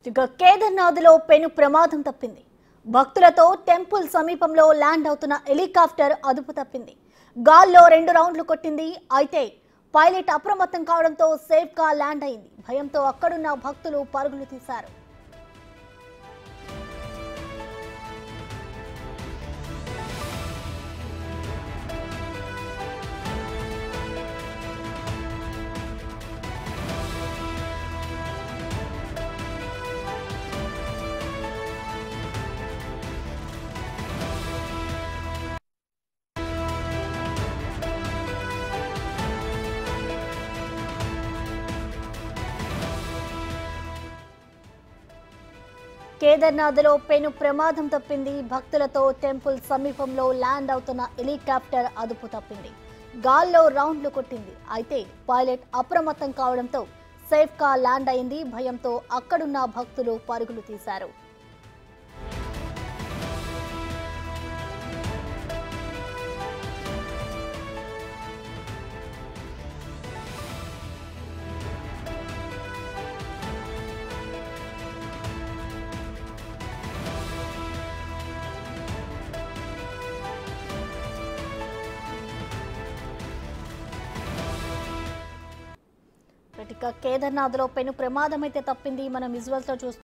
ఇక కేదార్నాథ్లో పెను ప్రమాదం తప్పింది భక్తులతో టెంపుల్ సమీపంలో ల్యాండ్ అవుతున్న హెలికాప్టర్ అదుపు తప్పింది గాల్లో రెండు రౌండ్లు కొట్టింది అయితే పైలట్ అప్రమత్తం కావడంతో సేఫ్గా ల్యాండ్ అయింది భయంతో అక్కడున్న భక్తులు పరుగులు తీశారు కేదార్నాథ్లో పెను ప్రమాదం తప్పింది భక్తులతో టెంపుల్ సమీపంలో ల్యాండ్ అవుతున్న హెలికాప్టర్ అదుపు తప్పింది గాల్లో రౌండ్లు కొట్టింది అయితే పైలట్ అప్రమత్తం కావడంతో సేఫ్గా ల్యాండ్ అయింది భయంతో అక్కడున్న భక్తులు పరుగులు తీశారు ఇక కేదార్నాథ్లో పెను ప్రమాదం అయితే తప్పింది మనం విజువల్స్లో చూస్తున్నాం